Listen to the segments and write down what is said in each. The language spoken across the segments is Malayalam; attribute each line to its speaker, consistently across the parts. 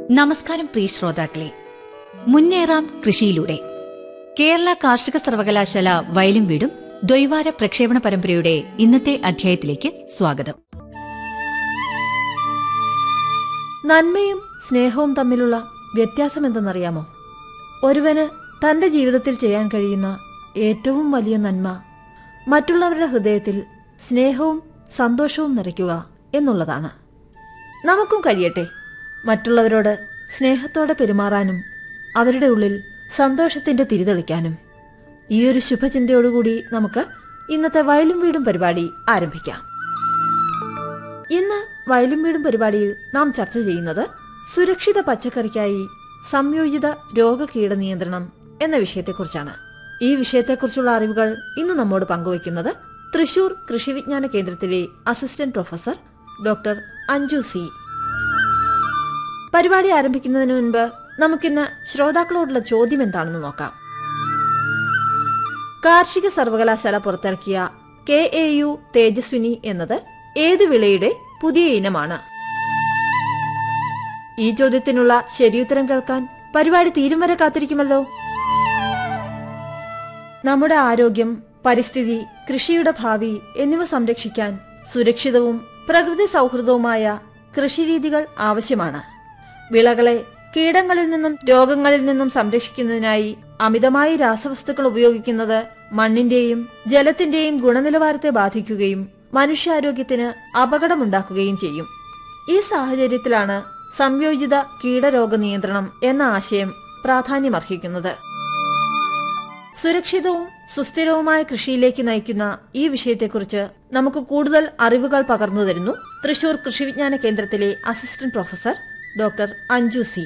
Speaker 1: നമസ്കാരം പ്രിയ ശ്രോതാക്കളെ മുന്നേറാം കൃഷിയിലൂടെ കേരള കാർഷിക സർവകലാശാല വയലും വീടും ദ്വൈവാര പ്രക്ഷേപണ പരമ്പരയുടെ ഇന്നത്തെ അധ്യായത്തിലേക്ക് സ്വാഗതം
Speaker 2: നന്മയും സ്നേഹവും തമ്മിലുള്ള വ്യത്യാസം എന്തെന്നറിയാമോ ഒരുവന് തന്റെ ജീവിതത്തിൽ ചെയ്യാൻ കഴിയുന്ന ഏറ്റവും വലിയ നന്മ മറ്റുള്ളവരുടെ ഹൃദയത്തിൽ സ്നേഹവും സന്തോഷവും നിറയ്ക്കുക എന്നുള്ളതാണ് നമുക്കും കഴിയട്ടെ മറ്റുള്ളവരോട് സ്നേഹത്തോടെ പെരുമാറാനും അവരുടെ ഉള്ളിൽ സന്തോഷത്തിന്റെ തിരിതെളിക്കാനും ഈ ഒരു ശുഭചിന്തയോടുകൂടി നമുക്ക് ഇന്നത്തെ വയലും വീടും പരിപാടി ആരംഭിക്കാം ഇന്ന് വയലും വീടും പരിപാടിയിൽ നാം ചർച്ച ചെയ്യുന്നത് സുരക്ഷിത പച്ചക്കറിക്കായി സംയോജിത രോഗകീട നിയന്ത്രണം എന്ന വിഷയത്തെക്കുറിച്ചാണ് ഈ വിഷയത്തെക്കുറിച്ചുള്ള അറിവുകൾ ഇന്ന് നമ്മോട് പങ്കുവയ്ക്കുന്നത് തൃശൂർ കൃഷി വിജ്ഞാന കേന്ദ്രത്തിലെ assistant professor doctor Anju C പരിപാടി ആരംഭിക്കുന്നതിന് മുൻപ് നമുക്കിന്ന് ശ്രോതാക്കളോടുള്ള ചോദ്യം എന്താണെന്ന് നോക്കാം കാർഷിക സർവകലാശാല പുറത്തിറക്കിയ കെ എ യു തേജസ്വിനി എന്നത് ഏത് വിളയുടെ പുതിയ ഇനമാണ് ഈ ചോദ്യത്തിനുള്ള ശരിയുത്തരം കേൾക്കാൻ പരിപാടി തീരും വരെ കാത്തിരിക്കുമല്ലോ നമ്മുടെ ആരോഗ്യം പരിസ്ഥിതി കൃഷിയുടെ ഭാവി എന്നിവ സംരക്ഷിക്കാൻ സുരക്ഷിതവും പ്രകൃതി സൗഹൃദവുമായ കൃഷിരീതികൾ ആവശ്യമാണ് വിളകളെ കീടങ്ങളിൽ നിന്നും രോഗങ്ങളിൽ നിന്നും സംരക്ഷിക്കുന്നതിനായി അമിതമായി രാസവസ്തുക്കൾ ഉപയോഗിക്കുന്നത് മണ്ണിന്റെയും ജലത്തിന്റെയും ഗുണനിലവാരത്തെ ബാധിക്കുകയും മനുഷ്യാരോഗ്യത്തിന് അപകടമുണ്ടാക്കുകയും ചെയ്യും ഈ സാഹചര്യത്തിലാണ് സംയോജിത കീടരോഗ നിയന്ത്രണം എന്ന ആശയം പ്രാധാന്യമർഹിക്കുന്നത് സുരക്ഷിതവും സുസ്ഥിരവുമായ കൃഷിയിലേക്ക് നയിക്കുന്ന ഈ വിഷയത്തെക്കുറിച്ച് നമുക്ക് കൂടുതൽ അറിവുകൾ പകർന്നു തരുന്നു തൃശൂർ കൃഷിവിജ്ഞാന കേന്ദ്രത്തിലെ assistant professor doctor Anju C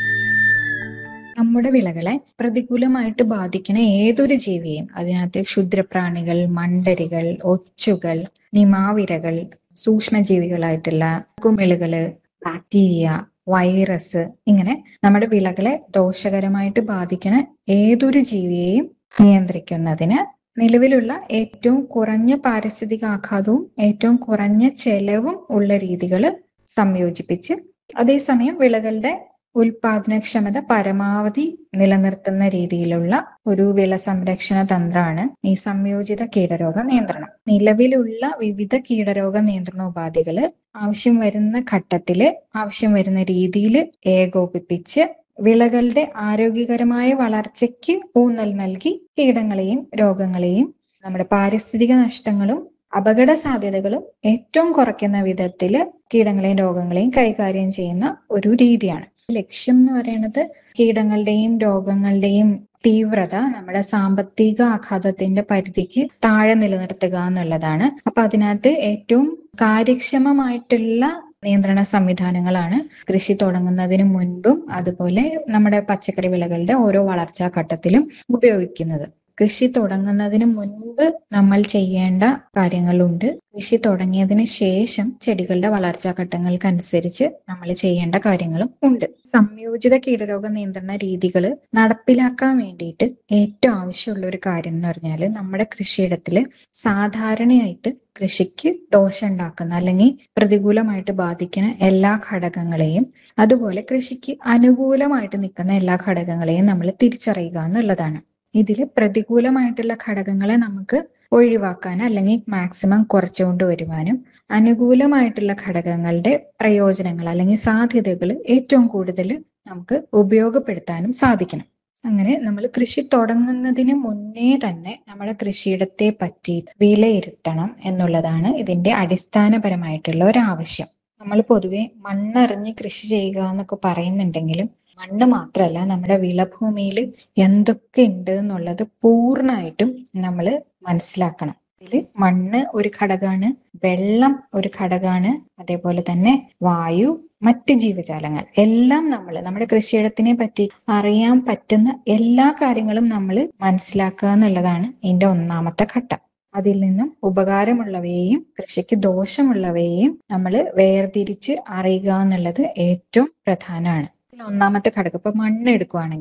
Speaker 3: നമ്മുടെ വിളകളെ പ്രതികൂലമായിട്ട് ബാധിക്കുന്ന ഏതൊരു ജീവിയെയും അതിനകത്ത് ക്ഷുദ്രപ്രാണികൾ മണ്ടരികൾ ഒച്ചുകൾ നിമാവിരകൾ സൂക്ഷ്മജീവികളായിട്ടുള്ള കുമിളുകള് ബാക്ടീരിയ വൈറസ് ഇങ്ങനെ നമ്മുടെ വിളകളെ ദോഷകരമായിട്ട് ബാധിക്കുന്ന ഏതൊരു ജീവിയെയും നിയന്ത്രിക്കുന്നതിന് നിലവിലുള്ള ഏറ്റവും കുറഞ്ഞ പാരിസ്ഥിതിക ആഘാതവും ഏറ്റവും കുറഞ്ഞ ചെലവും ഉള്ള രീതികൾ സംയോജിപ്പിച്ച് അതേസമയം വിളകളുടെ ഉൽപാദനക്ഷമത പരമാവധി നിലനിർത്തുന്ന രീതിയിലുള്ള ഒരു വിള സംരക്ഷണ തന്ത്രമാണ് ഈ സംയോജിത കീടരോഗ നിയന്ത്രണം നിലവിലുള്ള വിവിധ കീടരോഗ നിയന്ത്രണ ഉപാധികള് ആവശ്യം വരുന്ന ഘട്ടത്തില് ആവശ്യം വരുന്ന രീതിയിൽ ഏകോപിപ്പിച്ച് വിളകളുടെ ആരോഗ്യകരമായ വളർച്ചയ്ക്ക് ഊന്നൽ നൽകി കീടങ്ങളെയും രോഗങ്ങളെയും നമ്മുടെ പാരിസ്ഥിതിക നഷ്ടങ്ങളും അപകട സാധ്യതകളും ഏറ്റവും കുറയ്ക്കുന്ന വിധത്തില് കീടങ്ങളെയും രോഗങ്ങളെയും കൈകാര്യം ചെയ്യുന്ന ഒരു രീതിയാണ് ലക്ഷ്യം എന്ന് പറയുന്നത് കീടങ്ങളുടെയും രോഗങ്ങളുടെയും തീവ്രത നമ്മുടെ സാമ്പത്തിക ആഘാതത്തിന്റെ പരിധിക്ക് താഴെ നിലനിർത്തുക എന്നുള്ളതാണ് അപ്പൊ അതിനകത്ത് ഏറ്റവും കാര്യക്ഷമമായിട്ടുള്ള നിയന്ത്രണ സംവിധാനങ്ങളാണ് കൃഷി തുടങ്ങുന്നതിന് മുൻപും അതുപോലെ നമ്മുടെ പച്ചക്കറി വിളകളുടെ ഓരോ വളർച്ചാ ഘട്ടത്തിലും ഉപയോഗിക്കുന്നത് കൃഷി തുടങ്ങുന്നതിന് മുൻപ് നമ്മൾ ചെയ്യേണ്ട കാര്യങ്ങളുണ്ട് കൃഷി തുടങ്ങിയതിന് ശേഷം ചെടികളുടെ വളർച്ചാ ഘട്ടങ്ങൾക്കനുസരിച്ച് നമ്മൾ ചെയ്യേണ്ട കാര്യങ്ങളും ഉണ്ട് സംയോജിത കീടരോഗ നിയന്ത്രണ രീതികൾ നടപ്പിലാക്കാൻ വേണ്ടിയിട്ട് ഏറ്റവും ആവശ്യമുള്ള ഒരു കാര്യം എന്ന് പറഞ്ഞാൽ നമ്മുടെ കൃഷിയിടത്തില് സാധാരണയായിട്ട് കൃഷിക്ക് ദോഷമുണ്ടാക്കുന്ന അല്ലെങ്കിൽ പ്രതികൂലമായിട്ട് ബാധിക്കുന്ന എല്ലാ ഘടകങ്ങളെയും അതുപോലെ കൃഷിക്ക് അനുകൂലമായിട്ട് നിൽക്കുന്ന എല്ലാ ഘടകങ്ങളെയും നമ്മൾ തിരിച്ചറിയുക എന്നുള്ളതാണ് ഇതിൽ പ്രതികൂലമായിട്ടുള്ള ഘടകങ്ങളെ നമുക്ക് ഒഴിവാക്കാൻ അല്ലെങ്കിൽ മാക്സിമം കുറച്ചുകൊണ്ട് വരുവാനും അനുകൂലമായിട്ടുള്ള ഘടകങ്ങളുടെ പ്രയോജനങ്ങൾ അല്ലെങ്കിൽ സാധ്യതകൾ ഏറ്റവും കൂടുതൽ നമുക്ക് ഉപയോഗപ്പെടുത്താനും സാധിക്കണം അങ്ങനെ നമ്മൾ കൃഷി തുടങ്ങുന്നതിന് മുന്നേ തന്നെ നമ്മുടെ കൃഷിയിടത്തെ പറ്റി വിലയിരുത്തണം എന്നുള്ളതാണ് ഇതിന്റെ അടിസ്ഥാനപരമായിട്ടുള്ള ഒരു ആവശ്യം നമ്മൾ പൊതുവെ മണ്ണറിഞ്ഞ് കൃഷി ചെയ്യുക എന്നൊക്കെ പറയുന്നുണ്ടെങ്കിലും മണ്ണ് മാത്രമല്ല നമ്മുടെ വിളഭൂമിയിൽ എന്തൊക്കെ ഉണ്ട് എന്നുള്ളത് പൂർണ്ണമായിട്ടും നമ്മൾ മനസ്സിലാക്കണം ഇതിൽ മണ്ണ് ഒരു ഘടകമാണ് വെള്ളം ഒരു ഘടകമാണ് അതേപോലെ തന്നെ വായു മറ്റ് ജീവജാലങ്ങൾ എല്ലാം നമ്മൾ നമ്മുടെ കൃഷിയിടത്തിനെ പറ്റി അറിയാൻ പറ്റുന്ന എല്ലാ കാര്യങ്ങളും നമ്മൾ മനസ്സിലാക്കുക എന്നുള്ളതാണ് ഇതിന്റെ ഒന്നാമത്തെ ഘട്ടം അതിൽ നിന്നും ഉപകാരമുള്ളവയെയും കൃഷിക്ക് ദോഷമുള്ളവയെയും നമ്മൾ വേർതിരിച്ച് അറിയുക എന്നുള്ളത് ഏറ്റവും പ്രധാനമാണ് ഒന്നാമത്തെ ഘടകം ഇപ്പൊ മണ്ണ് എടുക്കുവാണെങ്കിൽ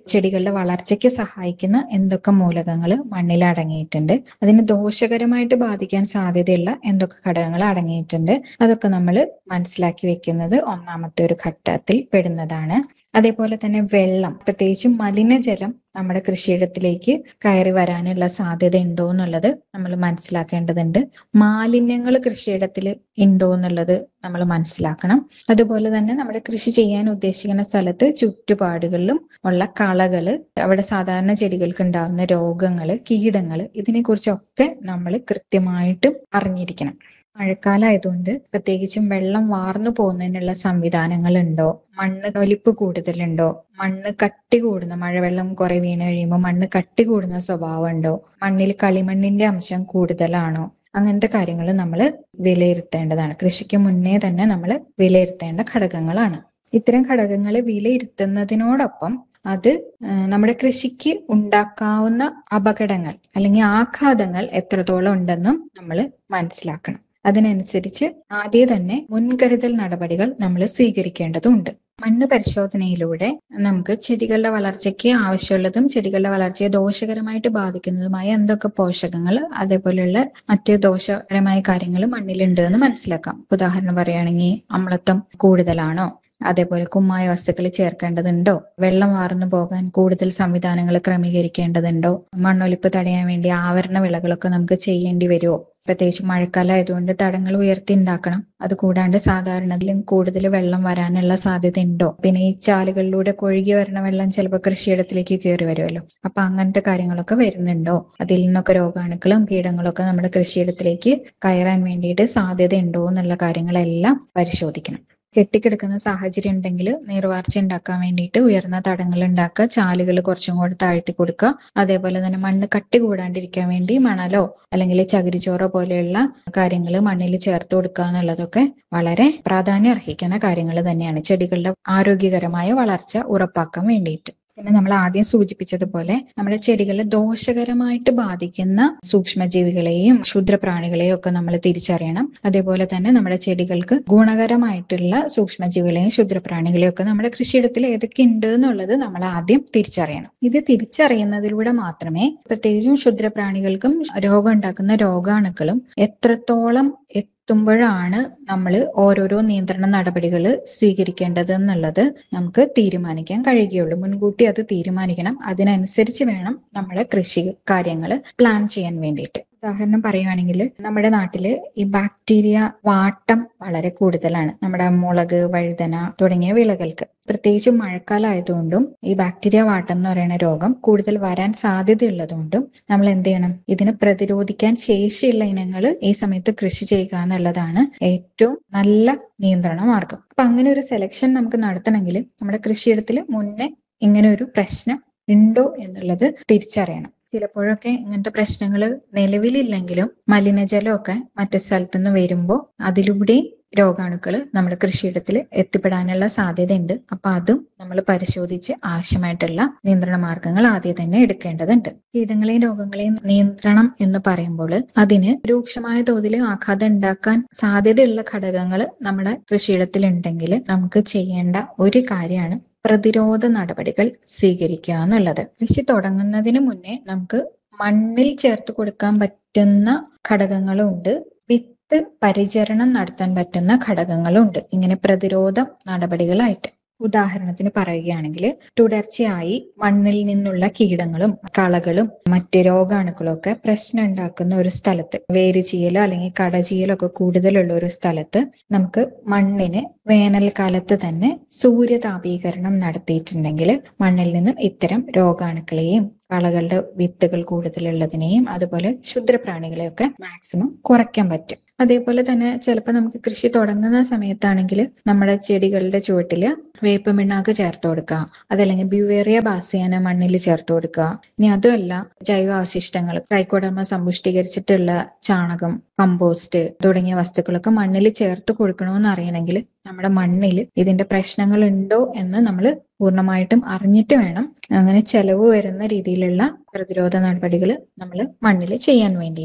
Speaker 3: ചെടികളുടെ വളർച്ചയ്ക്ക് സഹായിക്കുന്ന എന്തൊക്കെ മൂലകങ്ങൾ മണ്ണിൽ അടങ്ങിയിട്ടുണ്ട് അതിന് ദോഷകരമായിട്ട് ബാധിക്കാൻ സാധ്യതയുള്ള എന്തൊക്കെ ഘടകങ്ങൾ അടങ്ങിയിട്ടുണ്ട് അതൊക്കെ നമ്മൾ മനസ്സിലാക്കി വെക്കുന്നത് ഒന്നാമത്തെ ഒരു ഘട്ടത്തിൽ പെടുന്നതാണ് അതേപോലെ തന്നെ വെള്ളം പ്രത്യേകിച്ചും മലിനജലം നമ്മുടെ കൃഷിയിടത്തിലേക്ക് കയറി വരാനുള്ള സാധ്യത ഉണ്ടോ എന്നുള്ളത് നമ്മൾ മനസ്സിലാക്കേണ്ടതുണ്ട് മാലിന്യങ്ങൾ കൃഷിയിടത്തിൽ ഉണ്ടോ എന്നുള്ളത് നമ്മൾ മനസ്സിലാക്കണം അതുപോലെ തന്നെ നമ്മുടെ കൃഷി ചെയ്യാൻ ഉദ്ദേശിക്കുന്ന സ്ഥലത്ത് ചുറ്റുപാടുകളിലും ഉള്ള കളകള് അവിടെ സാധാരണ ചെടികൾക്ക് ഉണ്ടാകുന്ന രോഗങ്ങള് കീടങ്ങള് ഇതിനെക്കുറിച്ചൊക്കെ നമ്മൾ കൃത്യമായിട്ടും അറിഞ്ഞിരിക്കണം മഴക്കാലമായതുകൊണ്ട് പ്രത്യേകിച്ചും വെള്ളം വാർന്നു പോകുന്നതിനുള്ള സംവിധാനങ്ങൾ ഉണ്ടോ മണ്ണ് ഒലിപ്പ് കൂടുതലുണ്ടോ മണ്ണ് കട്ടി കൂടുന്ന മഴവെള്ളം കുറെ വീണ് കഴിയുമ്പോൾ മണ്ണ് കട്ടി കൂടുന്ന സ്വഭാവം ഉണ്ടോ മണ്ണിൽ കളിമണ്ണിന്റെ അംശം കൂടുതലാണോ അങ്ങനത്തെ കാര്യങ്ങൾ നമ്മൾ വിലയിരുത്തേണ്ടതാണ് കൃഷിക്ക് മുന്നേ തന്നെ നമ്മൾ വിലയിരുത്തേണ്ട ഘടകങ്ങളാണ് ഇത്തരം ഘടകങ്ങൾ വിലയിരുത്തുന്നതിനോടൊപ്പം അത് നമ്മുടെ കൃഷിക്ക് ഉണ്ടാക്കാവുന്ന അപകടങ്ങൾ അല്ലെങ്കിൽ ആഘാതങ്ങൾ എത്രത്തോളം ഉണ്ടെന്നും നമ്മൾ മനസ്സിലാക്കണം അതിനനുസരിച്ച് ആദ്യം തന്നെ മുൻകരുതൽ നടപടികൾ നമ്മൾ സ്വീകരിക്കേണ്ടതുണ്ട് മണ്ണ് പരിശോധനയിലൂടെ നമുക്ക് ചെടികളുടെ വളർച്ചയ്ക്ക് ആവശ്യമുള്ളതും ചെടികളുടെ വളർച്ചയെ ദോഷകരമായിട്ട് ബാധിക്കുന്നതുമായ എന്തൊക്കെ പോഷകങ്ങൾ അതേപോലെയുള്ള മറ്റ് ദോഷകരമായ കാര്യങ്ങൾ മണ്ണിലുണ്ട് എന്ന് മനസ്സിലാക്കാം ഉദാഹരണം പറയുകയാണെങ്കിൽ അമ്ലത്വം കൂടുതലാണോ അതേപോലെ കുമ്മായ വസ്തുക്കൾ ചേർക്കേണ്ടതുണ്ടോ വെള്ളം വാർന്നു പോകാൻ കൂടുതൽ സംവിധാനങ്ങൾ ക്രമീകരിക്കേണ്ടതുണ്ടോ മണ്ണൊലിപ്പ് തടയാൻ വേണ്ടി ആവരണ വിളകളൊക്കെ നമുക്ക് ചെയ്യേണ്ടി വരുമോ പ്രത്യേകിച്ച് മഴക്കാലം ആയതുകൊണ്ട് തടങ്ങൾ ഉയർത്തി ഉണ്ടാക്കണം അത് കൂടാണ്ട് സാധാരണയിലും കൂടുതൽ വെള്ളം വരാനുള്ള സാധ്യത ഉണ്ടോ പിന്നെ ഈ ചാലുകളിലൂടെ കൊഴുകി വരുന്ന വെള്ളം ചിലപ്പോൾ കൃഷിയിടത്തിലേക്ക് കയറി വരുമല്ലോ അപ്പൊ അങ്ങനത്തെ കാര്യങ്ങളൊക്കെ വരുന്നുണ്ടോ അതിൽ നിന്നൊക്കെ രോഗാണുക്കളും കീടങ്ങളൊക്കെ നമ്മുടെ കൃഷിയിടത്തിലേക്ക് കയറാൻ വേണ്ടിയിട്ട് സാധ്യത ഉണ്ടോ എന്നുള്ള കാര്യങ്ങളെല്ലാം പരിശോധിക്കണം കെട്ടിക്കിടക്കുന്ന സാഹചര്യം ഉണ്ടെങ്കിൽ നീർവാർച്ച ഉണ്ടാക്കാൻ വേണ്ടിയിട്ട് ഉയർന്ന തടങ്ങൾ ഉണ്ടാക്കുക ചാലുകൾ കുറച്ചും കൂടെ താഴ്ത്തി കൊടുക്കുക അതേപോലെ തന്നെ മണ്ണ് കട്ടി കൂടാണ്ടിരിക്കാൻ വേണ്ടി മണലോ അല്ലെങ്കിൽ ചകിരിച്ചോറോ പോലെയുള്ള കാര്യങ്ങൾ മണ്ണിൽ ചേർത്ത് കൊടുക്കുക എന്നുള്ളതൊക്കെ വളരെ പ്രാധാന്യം അർഹിക്കുന്ന കാര്യങ്ങൾ തന്നെയാണ് ചെടികളുടെ ആരോഗ്യകരമായ വളർച്ച ഉറപ്പാക്കാൻ വേണ്ടിയിട്ട് പിന്നെ നമ്മൾ ആദ്യം സൂചിപ്പിച്ചതുപോലെ നമ്മുടെ ചെടികളെ ദോഷകരമായിട്ട് ബാധിക്കുന്ന സൂക്ഷ്മജീവികളെയും ക്ഷുദ്രപ്രാണികളെയും ഒക്കെ നമ്മൾ തിരിച്ചറിയണം അതേപോലെ തന്നെ നമ്മുടെ ചെടികൾക്ക് ഗുണകരമായിട്ടുള്ള സൂക്ഷ്മജീവികളെയും ക്ഷുദ്രപ്രാണികളെയും ഒക്കെ നമ്മുടെ കൃഷിയിടത്തിൽ ഏതൊക്കെ ഉണ്ട് എന്നുള്ളത് നമ്മൾ ആദ്യം തിരിച്ചറിയണം ഇത് തിരിച്ചറിയുന്നതിലൂടെ മാത്രമേ പ്രത്യേകിച്ചും ക്ഷുദ്രപ്രാണികൾക്കും രോഗം ഉണ്ടാക്കുന്ന രോഗാണുക്കളും എത്രത്തോളം എത്തുമ്പോഴാണ് നമ്മൾ ഓരോരോ നിയന്ത്രണ നടപടികൾ സ്വീകരിക്കേണ്ടത് എന്നുള്ളത് നമുക്ക് തീരുമാനിക്കാൻ കഴിയുകയുള്ളൂ മുൻകൂട്ടി അത് തീരുമാനിക്കണം അതിനനുസരിച്ച് വേണം നമ്മളെ കൃഷി കാര്യങ്ങൾ പ്ലാൻ ചെയ്യാൻ വേണ്ടിയിട്ട് ഉദാഹരണം പറയുവാണെങ്കിൽ നമ്മുടെ നാട്ടില് ഈ ബാക്ടീരിയ വാട്ടം വളരെ കൂടുതലാണ് നമ്മുടെ മുളക് വഴുതന തുടങ്ങിയ വിളകൾക്ക് പ്രത്യേകിച്ച് മഴക്കാലം ആയതുകൊണ്ടും ഈ ബാക്ടീരിയ വാട്ടം എന്ന് പറയുന്ന രോഗം കൂടുതൽ വരാൻ സാധ്യതയുള്ളതുകൊണ്ടും നമ്മൾ എന്ത് ചെയ്യണം ഇതിനെ പ്രതിരോധിക്കാൻ ശേഷിയുള്ള ഇനങ്ങൾ ഈ സമയത്ത് കൃഷി ചെയ്യുക എന്നുള്ളതാണ് ഏറ്റവും നല്ല നിയന്ത്രണ മാർഗം അപ്പൊ അങ്ങനെ ഒരു സെലക്ഷൻ നമുക്ക് നടത്തണമെങ്കിൽ നമ്മുടെ കൃഷിയിടത്തിൽ മുന്നേ ഇങ്ങനെ ഒരു പ്രശ്നം ഉണ്ടോ എന്നുള്ളത് തിരിച്ചറിയണം ചിലപ്പോഴൊക്കെ ഇങ്ങനത്തെ പ്രശ്നങ്ങൾ നിലവിലില്ലെങ്കിലും മലിനജലമൊക്കെ മറ്റു സ്ഥലത്തു നിന്ന് വരുമ്പോൾ അതിലൂടെ രോഗാണുക്കൾ നമ്മുടെ കൃഷിയിടത്തിൽ എത്തിപ്പെടാനുള്ള സാധ്യതയുണ്ട് അപ്പൊ അതും നമ്മൾ പരിശോധിച്ച് ആവശ്യമായിട്ടുള്ള നിയന്ത്രണ മാർഗങ്ങൾ ആദ്യം തന്നെ എടുക്കേണ്ടതുണ്ട് കീടങ്ങളെയും രോഗങ്ങളെയും നിയന്ത്രണം എന്ന് പറയുമ്പോൾ അതിന് രൂക്ഷമായ തോതിൽ ആഘാതം ഉണ്ടാക്കാൻ സാധ്യതയുള്ള ഘടകങ്ങൾ നമ്മുടെ കൃഷിയിടത്തിൽ ഉണ്ടെങ്കിൽ നമുക്ക് ചെയ്യേണ്ട ഒരു കാര്യമാണ് പ്രതിരോധ നടപടികൾ സ്വീകരിക്കുക എന്നുള്ളത് കൃഷി തുടങ്ങുന്നതിന് മുന്നേ നമുക്ക് മണ്ണിൽ ചേർത്ത് കൊടുക്കാൻ പറ്റുന്ന ഘടകങ്ങളുണ്ട് വിത്ത് പരിചരണം നടത്താൻ പറ്റുന്ന ഘടകങ്ങളുണ്ട് ഇങ്ങനെ പ്രതിരോധ നടപടികളായിട്ട് ഉദാഹരണത്തിന് പറയുകയാണെങ്കിൽ തുടർച്ചയായി മണ്ണിൽ നിന്നുള്ള കീടങ്ങളും കളകളും മറ്റ് രോഗാണുക്കളും ഒക്കെ പ്രശ്നം ഉണ്ടാക്കുന്ന ഒരു സ്ഥലത്ത് വേരുചീയലോ അല്ലെങ്കിൽ കടചീയലോ ഒക്കെ കൂടുതലുള്ള ഒരു സ്ഥലത്ത് നമുക്ക് മണ്ണിന് വേനൽക്കാലത്ത് തന്നെ സൂര്യതാപീകരണം നടത്തിയിട്ടുണ്ടെങ്കിൽ മണ്ണിൽ നിന്നും ഇത്തരം രോഗാണുക്കളെയും കളകളുടെ വിത്തുകൾ കൂടുതലുള്ളതിനെയും അതുപോലെ ക്ഷുദ്രപ്രാണികളെയൊക്കെ മാക്സിമം കുറയ്ക്കാൻ പറ്റും അതേപോലെ തന്നെ ചിലപ്പോൾ നമുക്ക് കൃഷി തുടങ്ങുന്ന സമയത്താണെങ്കിൽ നമ്മുടെ ചെടികളുടെ ചുവട്ടില് വേപ്പ് പിണ്ണാക്ക് ചേർത്ത് കൊടുക്കുക അതല്ലെങ്കിൽ ബ്യൂവേറിയ ബാസിയാന മണ്ണിൽ ചേർത്ത് കൊടുക്കുക ഇനി അതുമല്ല ജൈവാവശിഷ്ടങ്ങൾ ട്രൈക്കോഡർമ സമ്പുഷ്ടീകരിച്ചിട്ടുള്ള ചാണകം കമ്പോസ്റ്റ് തുടങ്ങിയ വസ്തുക്കളൊക്കെ മണ്ണിൽ ചേർത്ത് കൊടുക്കണമെന്ന് അറിയണമെങ്കിൽ നമ്മുടെ മണ്ണിൽ ഇതിന്റെ പ്രശ്നങ്ങൾ ഉണ്ടോ എന്ന് നമ്മൾ പൂർണ്ണമായിട്ടും അറിഞ്ഞിട്ട് വേണം അങ്ങനെ ചെലവ് വരുന്ന രീതിയിലുള്ള പ്രതിരോധ നടപടികൾ നമ്മൾ മണ്ണിൽ ചെയ്യാൻ വേണ്ടിയിട്ട്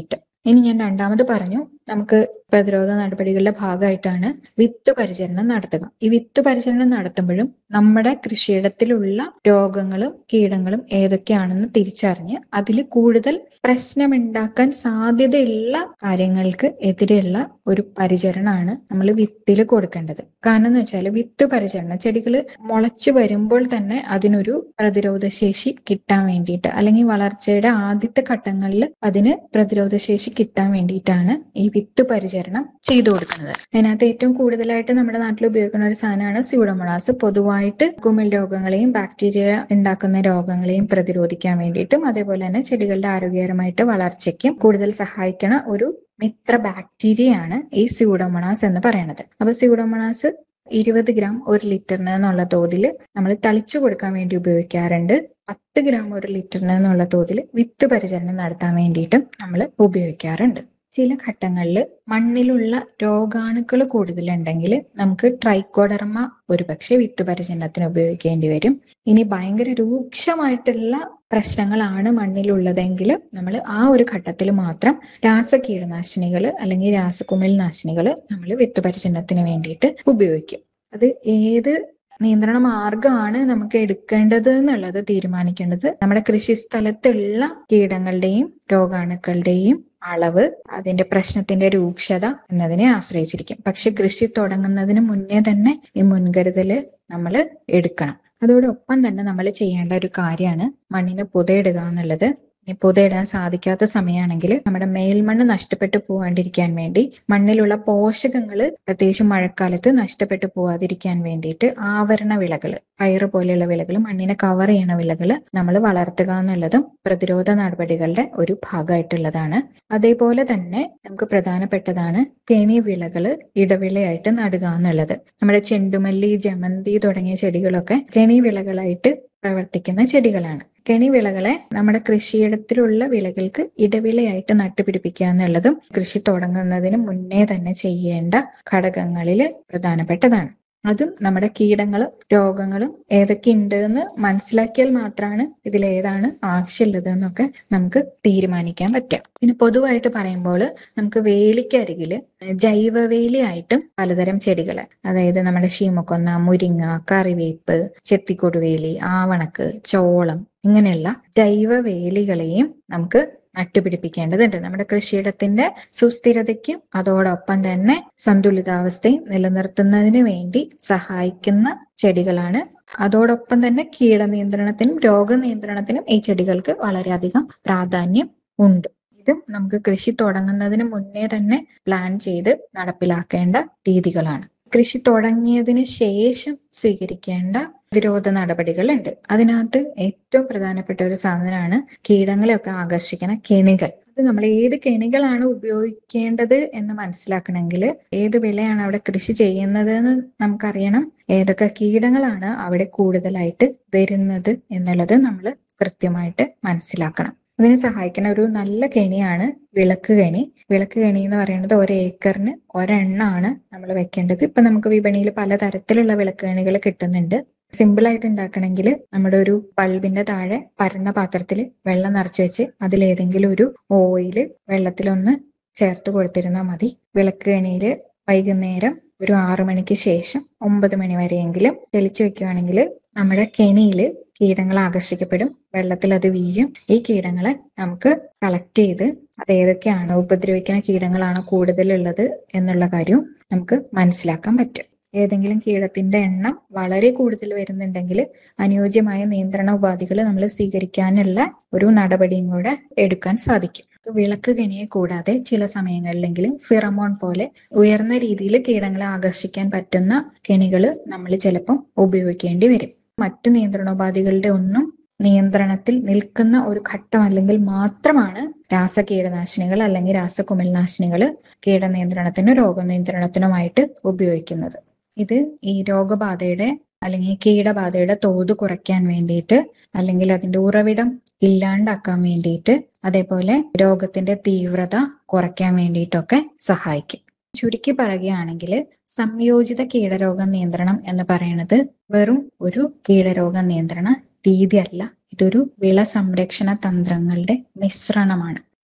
Speaker 3: ഇനി ഞാൻ രണ്ടാമത് പറഞ്ഞു നമുക്ക് പ്രതിരോധ നടപടികളുടെ ഭാഗമായിട്ടാണ് വിത്ത് പരിചരണം നടത്തുക ഈ വിത്ത് പരിചരണം നടത്തുമ്പോഴും നമ്മുടെ കൃഷിയിടത്തിലുള്ള രോഗങ്ങളും കീടങ്ങളും ഏതൊക്കെയാണെന്ന് തിരിച്ചറിഞ്ഞ് അതിൽ കൂടുതൽ പ്രശ്നമുണ്ടാക്കാൻ സാധ്യതയുള്ള കാര്യങ്ങൾക്ക് എതിരെയുള്ള ഒരു പരിചരണമാണ് നമ്മൾ വിത്തിൽ കൊടുക്കേണ്ടത് കാരണം എന്ന് വെച്ചാൽ വിത്ത് പരിചരണം ചെടികൾ മുളച്ചു വരുമ്പോൾ തന്നെ അതിനൊരു പ്രതിരോധ ശേഷി കിട്ടാൻ വേണ്ടിയിട്ട് അല്ലെങ്കിൽ വളർച്ചയുടെ ആദ്യത്തെ ഘട്ടങ്ങളിൽ അതിന് പ്രതിരോധ ശേഷി കിട്ടാൻ വേണ്ടിയിട്ടാണ് ഈ വിത്ത് പരിചരണം ചെയ്തു കൊടുക്കുന്നത് അതിനകത്ത് ഏറ്റവും കൂടുതലായിട്ട് നമ്മുടെ നാട്ടിൽ ഉപയോഗിക്കുന്ന ഒരു സാധനമാണ് സ്യൂഡോമോണാസ് പൊതുവായിട്ട് കുമിൾ രോഗങ്ങളെയും ബാക്ടീരിയ ഉണ്ടാക്കുന്ന രോഗങ്ങളെയും പ്രതിരോധിക്കാൻ വേണ്ടിയിട്ടും അതേപോലെ തന്നെ ചെടികളുടെ ആരോഗ്യകരമായിട്ട് വളർച്ചയ്ക്കും കൂടുതൽ സഹായിക്കണ ഒരു മിത്ര ബാക്ടീരിയയാണ് ഈ സ്യൂഡോമോണാസ് എന്ന് പറയുന്നത് അപ്പൊ സ്യൂഡോമോണാസ് ഇരുപത് ഗ്രാം ഒരു ലിറ്ററിന് എന്നുള്ള തോതിൽ നമ്മൾ തളിച്ചു കൊടുക്കാൻ വേണ്ടി ഉപയോഗിക്കാറുണ്ട് പത്ത് ഗ്രാം ഒരു ലിറ്ററിന് എന്നുള്ള തോതിൽ വിത്ത് പരിചരണം നടത്താൻ വേണ്ടിയിട്ടും നമ്മൾ ഉപയോഗിക്കാറുണ്ട് ചില ഘട്ടങ്ങളിൽ മണ്ണിലുള്ള രോഗാണുക്കൾ കൂടുതലുണ്ടെങ്കിൽ നമുക്ക് ട്രൈക്കോഡർമ ഒരുപക്ഷെ വിത്ത് പരിചരണത്തിന് ഉപയോഗിക്കേണ്ടി വരും ഇനി ഭയങ്കര രൂക്ഷമായിട്ടുള്ള പ്രശ്നങ്ങളാണ് മണ്ണിലുള്ളതെങ്കിൽ നമ്മൾ ആ ഒരു ഘട്ടത്തിൽ മാത്രം രാസകീടനാശിനികൾ അല്ലെങ്കിൽ രാസകുമിൾ നാശിനികൾ നമ്മൾ വിത്ത് പരിചരണത്തിന് വേണ്ടിയിട്ട് ഉപയോഗിക്കും അത് ഏത് നിയന്ത്രണ മാർഗമാണ് നമുക്ക് എടുക്കേണ്ടത് എന്നുള്ളത് തീരുമാനിക്കേണ്ടത് നമ്മുടെ കൃഷി സ്ഥലത്തുള്ള കീടങ്ങളുടെയും രോഗാണുക്കളുടെയും അളവ് അതിന്റെ പ്രശ്നത്തിന്റെ രൂക്ഷത എന്നതിനെ ആശ്രയിച്ചിരിക്കും പക്ഷെ കൃഷി തുടങ്ങുന്നതിന് മുന്നേ തന്നെ ഈ മുൻകരുതല് നമ്മൾ എടുക്കണം അതോടൊപ്പം തന്നെ നമ്മൾ ചെയ്യേണ്ട ഒരു കാര്യമാണ് മണ്ണിന് പുതയിടുക എന്നുള്ളത് ഇനി പുതയിടാൻ സാധിക്കാത്ത സമയമാണെങ്കിൽ നമ്മുടെ മേൽമണ്ണ് നഷ്ടപ്പെട്ടു പോകാണ്ടിരിക്കാൻ വേണ്ടി മണ്ണിലുള്ള പോഷകങ്ങൾ പ്രത്യേകിച്ച് മഴക്കാലത്ത് നഷ്ടപ്പെട്ടു പോവാതിരിക്കാൻ വേണ്ടിയിട്ട് ആവരണ വിളകൾ പയറ് പോലെയുള്ള വിളകൾ മണ്ണിനെ കവർ ചെയ്യണ വിളകൾ നമ്മൾ വളർത്തുക എന്നുള്ളതും പ്രതിരോധ നടപടികളുടെ ഒരു ഭാഗമായിട്ടുള്ളതാണ് അതേപോലെ തന്നെ നമുക്ക് പ്രധാനപ്പെട്ടതാണ് കെണി വിളകൾ ഇടവിളയായിട്ട് നടുക എന്നുള്ളത് നമ്മുടെ ചെണ്ടുമല്ലി ജമന്തി തുടങ്ങിയ ചെടികളൊക്കെ കെണി വിളകളായിട്ട് പ്രവർത്തിക്കുന്ന ചെടികളാണ് കെണി വിളകളെ നമ്മുടെ കൃഷിയിടത്തിലുള്ള വിളകൾക്ക് ഇടവിളയായിട്ട് നട്ടുപിടിപ്പിക്കുക എന്നുള്ളതും കൃഷി തുടങ്ങുന്നതിന് മുന്നേ തന്നെ ചെയ്യേണ്ട ഘടകങ്ങളിൽ പ്രധാനപ്പെട്ടതാണ് അതും നമ്മുടെ കീടങ്ങളും രോഗങ്ങളും ഏതൊക്കെ ഉണ്ട് എന്ന് മനസ്സിലാക്കിയാൽ മാത്രമാണ് ഇതിൽ ഏതാണ് ആവശ്യമുള്ളത് എന്നൊക്കെ നമുക്ക് തീരുമാനിക്കാൻ പറ്റുക പിന്നെ പൊതുവായിട്ട് പറയുമ്പോൾ നമുക്ക് വേലിക്കരികിൽ ജൈവവേലിയായിട്ടും പലതരം ചെടികൾ അതായത് നമ്മുടെ ശീമക്കൊന്ന മുരിങ്ങ കറിവേപ്പ് ചെത്തിക്കൊടുവേലി ആവണക്ക് ചോളം ഇങ്ങനെയുള്ള ജൈവവേലികളെയും നമുക്ക് നട്ടുപിടിപ്പിക്കേണ്ടതുണ്ട് നമ്മുടെ കൃഷിയിടത്തിന്റെ സുസ്ഥിരതയ്ക്കും അതോടൊപ്പം തന്നെ സന്തുലിതാവസ്ഥയും നിലനിർത്തുന്നതിന് വേണ്ടി സഹായിക്കുന്ന ചെടികളാണ് അതോടൊപ്പം തന്നെ കീടനിയന്ത്രണത്തിനും രോഗനിയന്ത്രണത്തിനും ഈ ചെടികൾക്ക് വളരെയധികം പ്രാധാന്യം ഉണ്ട് ഇതും നമുക്ക് കൃഷി തുടങ്ങുന്നതിന് മുന്നേ തന്നെ പ്ലാൻ ചെയ്ത് നടപ്പിലാക്കേണ്ട രീതികളാണ് കൃഷി തുടങ്ങിയതിന് ശേഷം സ്വീകരിക്കേണ്ട പ്രതിരോധ നടപടികളുണ്ട് അതിനകത്ത് ഏറ്റവും പ്രധാനപ്പെട്ട ഒരു സാധനമാണ് കീടങ്ങളെയൊക്കെ ആകർഷിക്കുന്ന കെണികൾ അത് നമ്മൾ ഏത് കെണികളാണ് ഉപയോഗിക്കേണ്ടത് എന്ന് മനസ്സിലാക്കണമെങ്കിൽ ഏത് വിളയാണ് അവിടെ കൃഷി ചെയ്യുന്നത് എന്ന് നമുക്കറിയണം ഏതൊക്കെ കീടങ്ങളാണ് അവിടെ കൂടുതലായിട്ട് വരുന്നത് എന്നുള്ളത് നമ്മൾ കൃത്യമായിട്ട് മനസ്സിലാക്കണം ഇതിനെ സഹായിക്കുന്ന ഒരു നല്ല കെണിയാണ് വിളക്ക് കെണി വിളക്ക് കെണി എന്ന് പറയുന്നത് ഒരു ഏക്കറിന് ഒരെണ്ണാണ് നമ്മൾ വെക്കേണ്ടത് ഇപ്പൊ നമുക്ക് വിപണിയിൽ പലതരത്തിലുള്ള വിളക്ക് കെണികൾ കിട്ടുന്നുണ്ട് സിമ്പിൾ ആയിട്ട് ഉണ്ടാക്കണമെങ്കിൽ നമ്മുടെ ഒരു ബൾബിന്റെ താഴെ പരന്ന പാത്രത്തിൽ വെള്ളം നിറച്ചു വെച്ച് അതിലേതെങ്കിലും ഒരു ഓയില് വെള്ളത്തിലൊന്ന് ചേർത്ത് കൊടുത്തിരുന്നാൽ മതി വിളക്ക് കെണിയില് വൈകുന്നേരം ഒരു ആറു മണിക്ക് ശേഷം ഒമ്പത് മണി വരെയെങ്കിലും തെളിച്ചു വെക്കുകയാണെങ്കിൽ നമ്മുടെ കെണിയിൽ കീടങ്ങൾ ആകർഷിക്കപ്പെടും വെള്ളത്തിൽ അത് വീഴും ഈ കീടങ്ങളെ നമുക്ക് കളക്ട് ചെയ്ത് അത് ഏതൊക്കെയാണ് ഉപദ്രവിക്കുന്ന കീടങ്ങളാണ് കൂടുതലുള്ളത് എന്നുള്ള കാര്യവും നമുക്ക് മനസ്സിലാക്കാൻ പറ്റും ഏതെങ്കിലും കീടത്തിന്റെ എണ്ണം വളരെ കൂടുതൽ വരുന്നുണ്ടെങ്കിൽ അനുയോജ്യമായ നിയന്ത്രണ ഉപാധികൾ നമ്മൾ സ്വീകരിക്കാനുള്ള ഒരു നടപടിയും കൂടെ എടുക്കാൻ സാധിക്കും വിളക്ക് കെണിയെ കൂടാതെ ചില സമയങ്ങളിലെങ്കിലും ഫിറമോൺ പോലെ ഉയർന്ന രീതിയിൽ കീടങ്ങളെ ആകർഷിക്കാൻ പറ്റുന്ന കെണികൾ നമ്മൾ ചിലപ്പം ഉപയോഗിക്കേണ്ടി വരും മറ്റു നിയന്ത്രണോപാധികളുടെ ഒന്നും നിയന്ത്രണത്തിൽ നിൽക്കുന്ന ഒരു ഘട്ടം അല്ലെങ്കിൽ മാത്രമാണ് രാസകീടനാശിനികൾ അല്ലെങ്കിൽ രാസകുമിൾനാശിനികൾ കീടനിയന്ത്രണത്തിനും രോഗനിയന്ത്രണത്തിനുമായിട്ട് ഉപയോഗിക്കുന്നത് ഇത് ഈ രോഗബാധയുടെ അല്ലെങ്കിൽ കീടബാധയുടെ തോത് കുറയ്ക്കാൻ വേണ്ടിയിട്ട് അല്ലെങ്കിൽ അതിന്റെ ഉറവിടം ഇല്ലാണ്ടാക്കാൻ വേണ്ടിയിട്ട് അതേപോലെ രോഗത്തിന്റെ തീവ്രത കുറയ്ക്കാൻ വേണ്ടിയിട്ടൊക്കെ സഹായിക്കും ചുരുക്കി പറയുകയാണെങ്കിൽ സംയോജിത കീടരോഗ നിയന്ത്രണം എന്ന് പറയുന്നത് വെറും ഒരു കീടരോഗ നിയന്ത്രണ രീതിയല്ല ഇതൊരു വിള സംരക്ഷണ തന്ത്രങ്ങളുടെ മിശ്രണമാണ്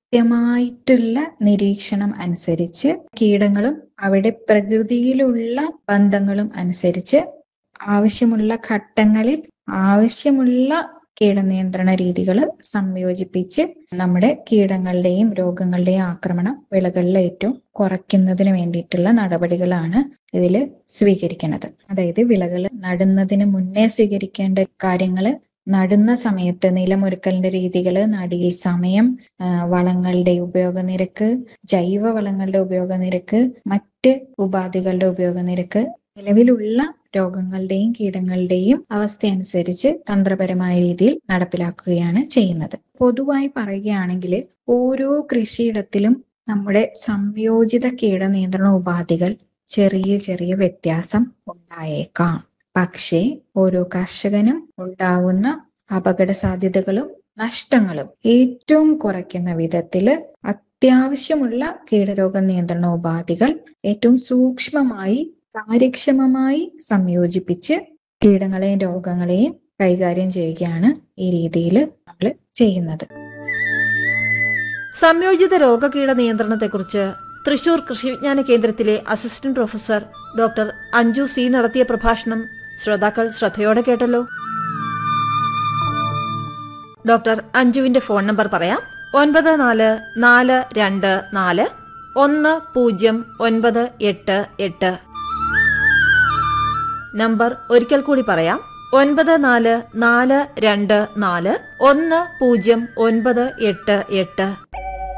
Speaker 3: കൃത്യമായിട്ടുള്ള നിരീക്ഷണം അനുസരിച്ച് കീടങ്ങളും അവിടെ പ്രകൃതിയിലുള്ള ബന്ധങ്ങളും അനുസരിച്ച് ആവശ്യമുള്ള ഘട്ടങ്ങളിൽ ആവശ്യമുള്ള കീടനിയന്ത്രണ രീതികൾ സംയോജിപ്പിച്ച് നമ്മുടെ കീടങ്ങളുടെയും രോഗങ്ങളുടെയും ആക്രമണം വിളകളിൽ ഏറ്റവും കുറയ്ക്കുന്നതിന് വേണ്ടിയിട്ടുള്ള നടപടികളാണ് ഇതിൽ സ്വീകരിക്കുന്നത് അതായത് വിളകൾ നടുന്നതിന് മുന്നേ സ്വീകരിക്കേണ്ട കാര്യങ്ങള് നടുന്ന സമയത്ത് നിലമൊരുക്കലിന്റെ രീതികൾ നടിയിൽ സമയം ആ, വളങ്ങളുടെ ഉപയോഗനിരക്ക് ജൈവ വളങ്ങളുടെ ഉപയോഗനിരക്ക് മറ്റ് ഉപാധികളുടെ ഉപയോഗനിരക്ക് നിലവിലുള്ള രോഗങ്ങളുടെയും കീടങ്ങളുടെയും അവസ്ഥ അനുസരിച്ച് തന്ത്രപരമായ രീതിയിൽ നടപ്പിലാക്കുകയാണ് ചെയ്യുന്നത് പൊതുവായി പറയുകയാണെങ്കിൽ ഓരോ കൃഷിയിടത്തിലും നമ്മുടെ സംയോജിത കീടനിയന്ത്രണ ഉപാധികൾ ചെറിയ ചെറിയ വ്യത്യാസം ഉണ്ടായേക്കാം പക്ഷേ ഓരോ കർഷകനും ഉണ്ടാവുന്ന അപകട സാധ്യതകളും നഷ്ടങ്ങളും ഏറ്റവും കുറയ്ക്കുന്ന വിധത്തില് അത്യാവശ്യമുള്ള കീടരോഗ നിയന്ത്രണ ഉപാധികൾ ഏറ്റവും സൂക്ഷ്മമായി കാര്യക്ഷമമായി സംയോജിപ്പിച്ച് കീടങ്ങളെയും രോഗങ്ങളെയും കൈകാര്യം ചെയ്യുകയാണ് ഈ രീതിയിൽ നമ്മൾ ചെയ്യുന്നത്
Speaker 2: സംയോജിത രോഗകീട നിയന്ത്രണത്തെക്കുറിച്ച് തൃശൂർ കൃഷിവിജ്ഞാന കേന്ദ്രത്തിലെ assistant professor doctor Anju C നടത്തിയ പ്രഭാഷണം ശ്രോതാക്കൾ ശ്രദ്ധയോടെ കേട്ടല്ലോ ഡോക്ടർ അഞ്ജുവിന്റെ ഫോൺ നമ്പർ പറയാം ഒൻപത് നാല് നാല് രണ്ട് നാല് ഒന്ന് പൂജ്യം ഒൻപത് എട്ട് എട്ട് നമ്പർ ഒരിക്കൽ കൂടി പറയാം ഒൻപത് നാല് നാല് രണ്ട് നാല് ഒന്ന് പൂജ്യം ഒൻപത് എട്ട് എട്ട്